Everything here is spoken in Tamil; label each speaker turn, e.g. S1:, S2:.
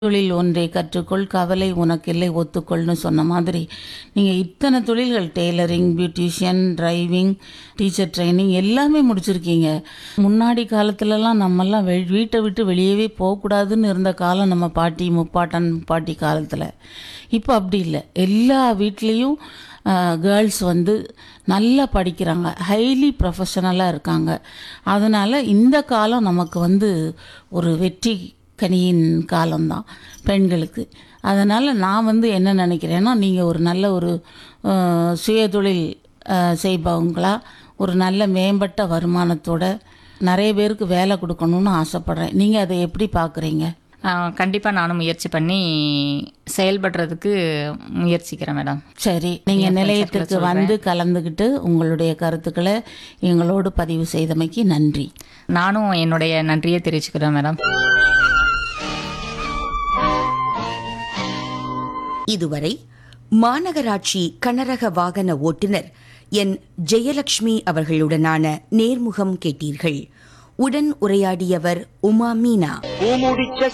S1: தொழில் ஒன்றை கற்றுக்கொள் கவலை உனக்கில்லை ஒத்துக்கொள்னு சொன்ன மாதிரி நீங்கள் இத்தனை தொழில்கள் tailoring beautician driving teacher training எல்லாமே முடிச்சிருக்கீங்க முன்னாடி காலத்துலலாம் நம்மெல்லாம் வெ வீட்டை விட்டு வெளியவே போகக்கூடாதுன்னு இருந்த காலம் நம்ம பாட்டி முப்பாட்டன் முப்பாட்டி காலத்தில் இப்போ அப்படி இல்லை எல்லா வீட்லேயும் கேர்ள்ஸ் வந்து நல்லா படிக்கிறாங்க ஹைலி ப்ரொஃபஷனலாக இருக்காங்க அதனால் இந்த காலம் நமக்கு வந்து ஒரு வெற்றி கனியின் காலம்தான் பெண்களுக்கு அதனால் நான் வந்து என்ன நினைக்கிறேன்னா நீங்கள் ஒரு நல்ல ஒரு அஹ், சுயதொழில் அஹ், செய்பவங்களா ஒரு நல்ல மேம்பட்ட வருமானத்தோட நிறைய பேருக்கு வேலை கொடுக்கணும்னு ஆசைப்பட்றேன் நீங்கள் அதை எப்படி பார்க்குறீங்க
S2: கண்டிப்பாக நானும் முயற்சி பண்ணி செயல்படுறதுக்கு முயற்சிக்கிறேன் மேடம்
S1: சரி நீங்கள் நிலையத்துக்கு வந்து கலந்துக்கிட்டு உங்களுடைய கருத்துக்களை எங்களோடு பதிவு செய்தமைக்கு நன்றி
S2: நானும் என்னுடைய நன்றியை தெரிவிச்சுக்கிறேன் மேடம்
S3: இதுவரை மாநகராட்சி கனரக வாகன ஓட்டுநர் என் ஜெயலட்சுமி அவர்களுடனான நேர்முகம் கேட்டீர்கள் உடன் உரையாடியவர் உமா மீனா
S4: பூமுடிச்ச